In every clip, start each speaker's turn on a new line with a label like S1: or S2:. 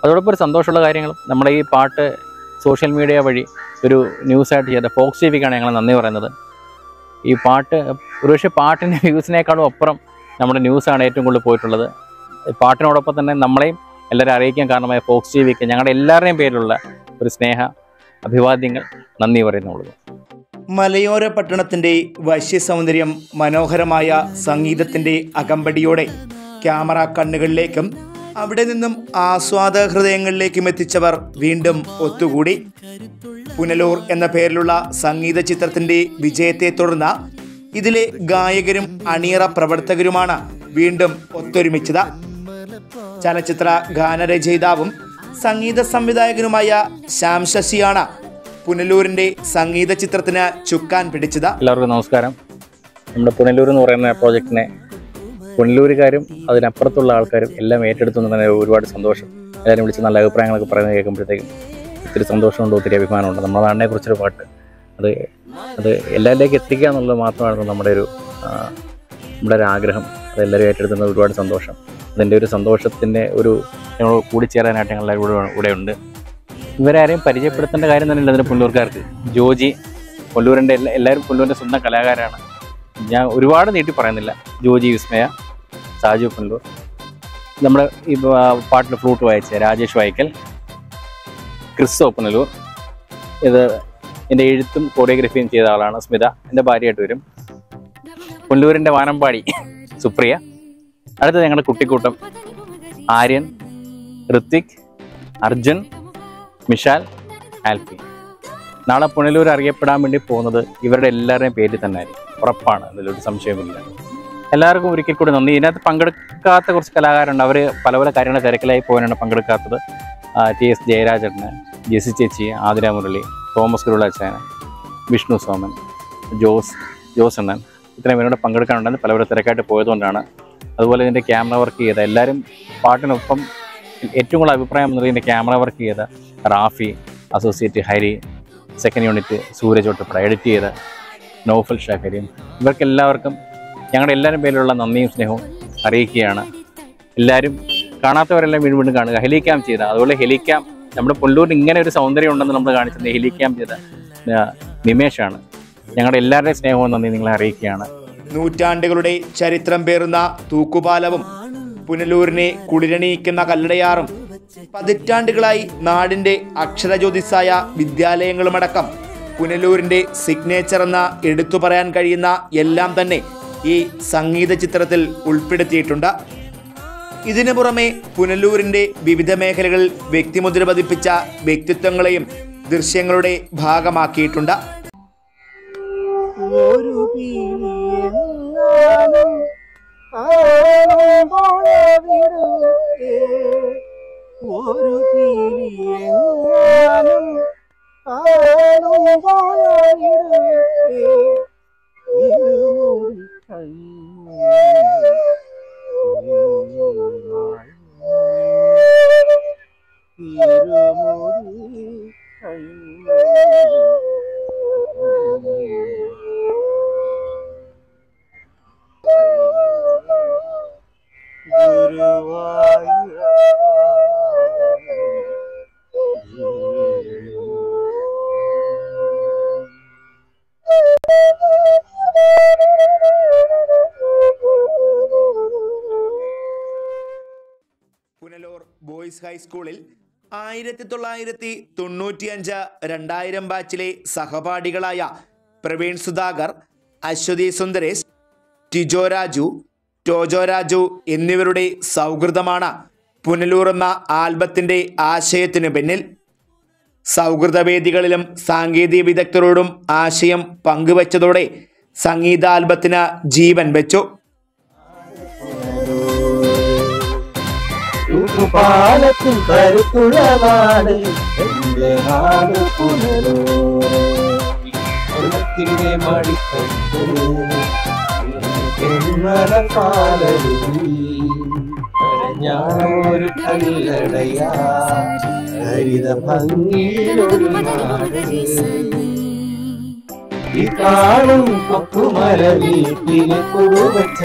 S1: അതോടൊപ്പം ഒരു സന്തോഷമുള്ള കാര്യങ്ങളും നമ്മുടെ ഈ പാട്ട് സോഷ്യൽ മീഡിയ വഴി ഒരു ന്യൂസായിട്ട് ചെയ്ത ഫോക്സ് ടി വിക്കാണ് ഞങ്ങൾ നന്ദി പറയുന്നത് ഈ പാട്ട് ഒരുപക്ഷെ പാട്ടിൻ്റെ വ്യൂസിനേക്കാളും അപ്പുറം നമ്മുടെ ന്യൂസാണ് ഏറ്റവും കൂടുതൽ പോയിട്ടുള്ളത് ഈ പാട്ടിനോടൊപ്പം തന്നെ നമ്മളെയും എല്ലാവരും അറിയിക്കാൻ കാരണമായ ഫോക്സ് ടി വിക്ക് ഞങ്ങളുടെ എല്ലാവരുടെയും പേരിലുള്ള ഒരു സ്നേഹ അഭിവാദ്യങ്ങൾ നന്ദി പറയുന്നുള്ളൂ
S2: മലയോര പട്ടണത്തിന്റെ വശ്യസൗന്ദര്യം മനോഹരമായ സംഗീതത്തിന്റെ അകമ്പടിയോടെ ക്യാമറ കണ്ണുകളിലേക്കും അവിടെ നിന്നും ആസ്വാദ ഹൃദയങ്ങളിലേക്കും എത്തിച്ചവർ വീണ്ടും ഒത്തുകൂടി പുനലൂർ എന്ന പേരിലുള്ള സംഗീത ചിത്രത്തിന്റെ വിജയത്തെ തുടർന്ന് ഇതിലെ ഗായകരും അണിയറ പ്രവർത്തകരുമാണ് വീണ്ടും ഒത്തൊരുമിച്ചത് ചലച്ചിത്ര ഗാനരചയിതാവും സംഗീത സംവിധായകനുമായ ശ്യാം ശശിയാണ് പുനലൂരിന്റെ സംഗീത ചിത്രത്തിന് ചുക്കാൻ പിടിച്ചത്
S1: എല്ലാവർക്കും നമസ്കാരം നമ്മുടെ പുനലൂർ എന്ന് പറയുന്ന പ്രോജക്റ്റിനെ പുനലൂരുകാരും അതിനപ്പുറത്തുള്ള ആൾക്കാരും എല്ലാം ഏറ്റെടുത്തു എന്ന് തന്നെ ഒരുപാട് സന്തോഷം എല്ലാവരും വിളിച്ച് നല്ല അഭിപ്രായങ്ങളൊക്കെ പറയുന്നത് കേൾക്കുമ്പോഴത്തേക്കും ഒത്തിരി സന്തോഷമുണ്ട് ഒത്തിരി അഭിമാനമുണ്ട് നമ്മുടെ നാടിനെ കുറിച്ചൊരു പാട്ട് അത് അത് എല്ലാവരിലേക്ക് എത്തിക്കുക എന്നുള്ളത് മാത്രമാണ് നമ്മുടെ ഒരു ആ, നമ്മുടെ ഒരു ആഗ്രഹം അത് എല്ലാവരും ഏറ്റെടുക്കുന്നത് ഒരുപാട് സന്തോഷം അതിൻ്റെ ഒരു സന്തോഷത്തിൻ്റെ ഒരു ഞങ്ങൾ കൂടിച്ചേരാനായിട്ട് ഞങ്ങൾ എല്ലാവരും കൂടെ ഇവിടെ ഉണ്ട് ഇവരാരെയും പരിചയപ്പെടുത്തേണ്ട കാര്യം തന്നെ ഇല്ല ഇതിന് പുല്ലൂർക്കാർക്ക് ജോജി പുല്ലൂരിൻ്റെ എല്ലാ എല്ലാവരും പുല്ലൂരിൻ്റെ സ്വന്തം കലാകാരാണ് ഞാൻ ഒരുപാട് നീട്ടി പറയുന്നില്ല ജോജി വിസ്മയ സാജു പുല്ലൂർ നമ്മുടെ ഈ പാട്ടിൽ ഫ്ലൂട്ട് വായിച്ച രാജേഷ് വായിക്കൽ ക്രിസ്തോ പുനലൂർ ഇത് എൻ്റെ എഴുത്തും കൊറിയോഗ്രഫിയും ചെയ്ത ആളാണ് സ്മിത എൻ്റെ ഭാര്യയായിട്ട് വരും പുല്ലൂരിൻ്റെ വാനമ്പാടി സുപ്രിയ അടുത്തത് ഞങ്ങളുടെ കുട്ടിക്കൂട്ടം ആര്യൻ ഋത്വിക് അർജുൻ മിഷാൽ ആൽഫി നാളെ പുനലൂർ അറിയപ്പെടാൻ വേണ്ടി പോകുന്നത് ഇവരുടെ എല്ലാവരുടെയും പേരിൽ തന്നെ ആയിരിക്കും ഉറപ്പാണ് അതിലൊരു സംശയമില്ല എല്ലാവർക്കും ഒരിക്കൽ കൂടി നന്ദി ഇതിനകത്ത് പങ്കെടുക്കാത്ത കുറച്ച് കലാകാരുണ്ട് അവർ പല പല കാര്യങ്ങൾ തിരക്കിലായി പോകാനാണ് പങ്കെടുക്കാത്തത് ആ, ടി എസ് ജയരാജന് ജെസി ചേച്ചി ആതിര മുരളി തോമസ് കുരുളാച്ചാൻ വിഷ്ണു സോമൻ ജോസ് ജോസ് അണ്ണൻ ഇത്രയും പേരോട് പങ്കെടുക്കാനുണ്ടെന്ന് പലവരും തിരക്കായിട്ട് പോയതുകൊണ്ടാണ് അതുപോലെ ഇതിൻ്റെ ക്യാമറ വർക്ക് ചെയ്ത എല്ലാവരും പാട്ടിനൊപ്പം ഏറ്റവും കൂടുതൽ അഭിപ്രായം വന്നത് ഇതിൻ്റെ ക്യാമറ വർക്ക് ചെയ്ത Rafi associate Hari second unit Sooraj ഒട്ടപ്പട എഡിറ്റ് ചെയ്ത നോഫൽ ഷാക്കരിയും ഇവർക്ക് എല്ലാവർക്കും ഞങ്ങളുടെ എല്ലാവരും പേരിലുള്ള നന്ദിയും സ്നേഹവും അറിയിക്കുകയാണ് എല്ലാവരും കാണാത്തവരെല്ലാം വീണ്ടും വീണ്ടും കാണുക ഹെലിക്യാം ചെയ്ത അതുപോലെ ഹെലിക്യാം നമ്മുടെ പുല്ലൂരിന് ഇങ്ങനെ ഒരു സൗന്ദര്യം ഉണ്ടെന്ന് നമ്മൾ കാണിച്ചത് ഹെലിക്യാം ചെയ്ത ആ, നിമേഷാണ് ഞങ്ങളുടെ എല്ലാവരുടെയും സ്നേഹവും നന്ദി നിങ്ങളെ അറിയിക്കുകയാണ്
S2: നൂറ്റാണ്ടുകളുടെ ചരിത്രം പേറുന്ന തൂക്കുപാലവും പുനലൂരിനെ കുളിരണിയിക്കുന്ന കല്ലടയാറും പതിറ്റാണ്ടുകളായി നാടിന്റെ അക്ഷരജ്യോതിസായ വിദ്യാലയങ്ങളുമടക്കം പുനലൂരിന്റെ സിഗ്നേച്ചർ എന്ന എടുത്തു പറയാൻ കഴിയുന്ന എല്ലാം തന്നെ ഈ സംഗീത ചിത്രത്തിൽ ഉൾപ്പെടുത്തിയിട്ടുണ്ട് ഇതിനു പുറമെ പുനലൂരിന്റെ വിവിധ മേഖലകളിൽ വ്യക്തിമുദ്ര പതിപ്പിച്ച വ്യക്തിത്വങ്ങളെയും ദൃശ്യങ്ങളുടെ ഭാഗമാക്കിയിട്ടുണ്ട്
S3: ഒരു പിരിയെങ്ങാനും ആളുമ്പോഴവിടുത്തെ ഒരു പിരിയെങ്ങാനും ആളുമ്പോഴവിടുത്തെ ഇരുമുടി ഇരുമുടി
S2: പുനലൂർ ബോയ്സ് ഹൈസ്കൂളിൽ ആയിരത്തി തൊള്ളായിരത്തി തൊണ്ണൂറ്റിയഞ്ച് രണ്ടായിരം ബാച്ചിലെ സഹപാഠികളായ പ്രവീൺ സുധാകർ അശ്വതി സുന്ദരേശ് ടിജോ രാജു ടോജോ രാജു എന്നിവരുടെ സൗഹൃദമാണ് പുനലൂർ എന്ന ആൽബത്തിൻ്റെ ആശയത്തിനു പിന്നിൽ സൗഹൃദവേദികളിലും സാങ്കേതിക വിദഗ്ധരോടും ആശയം പങ്കുവച്ചതോടെ സംഗീതാൽബത്തിന് ജീവൻ വെച്ചു
S3: പാലത്തിൽ കരുത്തുള്ള നാട് എന്റെ നാട് പുനരൂരത്തിന്റെ മടിക്കത്ത് ഞാനൊരു കല്ലടയാ ഹരിത ഭംഗിയിലൊരു നാട് ഈ കാണും കൊക്കുമര വീട്ടിലെ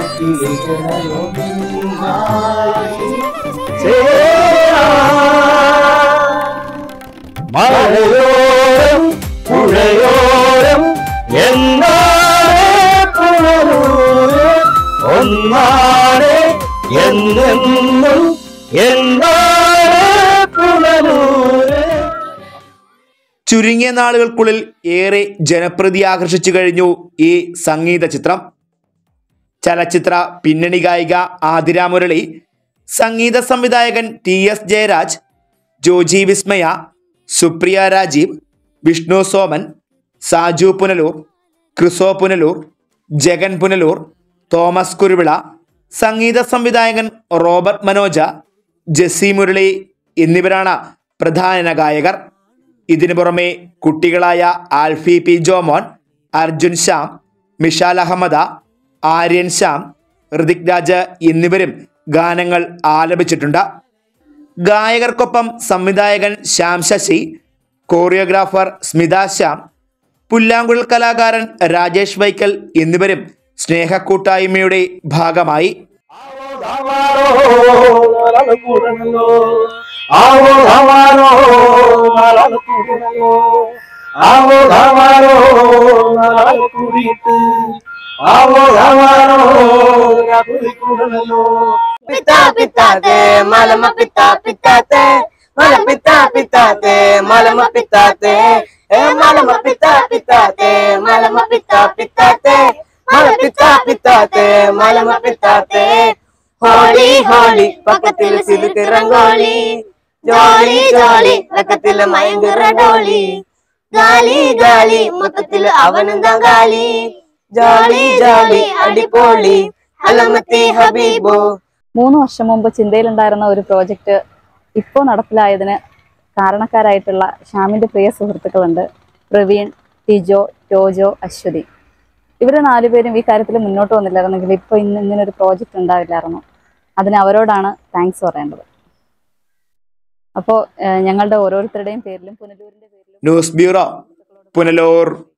S3: കുടുംബത്തിലെ ജനയൊന്നായി ചേരാ
S2: ചുരുങ്ങിയ നാളുകൾക്കുള്ളിൽ ഏറെ ജനപ്രീതി ആകർഷിച്ചു കഴിഞ്ഞു ഈ സംഗീത ചിത്രം ചലച്ചിത്ര പിന്നണി ഗായിക ആതിര മുരളി സംഗീത സംവിധായകൻ ടി എസ് ജയരാജ് ജോജി വിസ്മയ സുപ്രിയ രാജീവ് വിഷ്ണു സോമൻ സാജു പുനലൂർ ക്രിസോ പുനലൂർ ജഗൻ പുനലൂർ തോമസ് കുരുവിള സംഗീത സംവിധായകൻ റോബർട്ട് മനോജ ജെസ്സി മുരളി എന്നിവരാണ് പ്രധാന ഗായകർ ഇതിനു പുറമെ കുട്ടികളായ ആൽഫി പി ജോമോൻ അർജുൻ ശ്യാം മിഷാൽ അഹമ്മദ ആര്യൻ ശ്യാം ഹൃതിക് രാജ് എന്നിവരും ഗാനങ്ങൾ ആലപിച്ചിട്ടുണ്ട് ഗായകർക്കൊപ്പം സംവിധായകൻ ശ്യാം ശശി കോറിയോഗ്രാഫർ സ്മിത ശ്യാം പുല്ലാങ്കുഴൽ കലാകാരൻ രാജേഷ് വൈക്കൽ എന്നിവരും സ്നേഹക്കൂട്ടായ്മയുടെ ഭാഗമായി
S3: આવો ધામારો મારા કુડીનો આવો ધામારો મારા કુડીત આવો ધામારો મારા કુડીનો
S4: పితా పితాతే మలమ పితా పితాతే మల పితా పితాతే మలమ పితాతే ఏ మలమ పితా పితాతే మలమ పితా పితాతే మల పితా పితాతే మలమ పితాతే ഹോളി ഹോളി പക്കത്തിൽ സിലുക്ക് റംഗോളി ജോളി ജോളി പക്കത്തിൽ മയങ്കുറ ഡോളി ഗാലി ഗാലി മൊത്തത്തിൽ അവനും ഗാലി ജോളി ജോളി അടിപൊളി അലമത്തി ഹബീബോ
S5: മൂന്ന് വർഷം മുമ്പ് ചിന്തയിലുണ്ടായിരുന്ന ഒരു പ്രോജക്റ്റ് ഇപ്പോൾ നടപ്പിലായതിന് കാരണക്കാരായിട്ടുള്ള ഷ്യാമിൻ്റെ പ്രിയ സുഹൃത്തുക്കളുണ്ട് പ്രവീൺ ടിജോ ടോജോ അശ്വതി ഇവർ നാലുപേരും ഈ കാര്യത്തിൽ മുന്നോട്ട് വന്നില്ലായിരുന്നെങ്കിൽ ഇപ്പോൾ ഇന്ന് ഇങ്ങനെ ഒരു പ്രോജക്റ്റ് ഉണ്ടാവില്ലായിരുന്നു അതിന് അവരോടാണ് താങ്ക്സ് പറയേണ്ടത് അപ്പോൾ ഞങ്ങളുടെ ഓരോരുത്തരുടെയും പേരിലും പുനലൂരിൻ്റെ പേരിലും
S2: ന്യൂസ് ബ്യൂറോ പുനലൂർ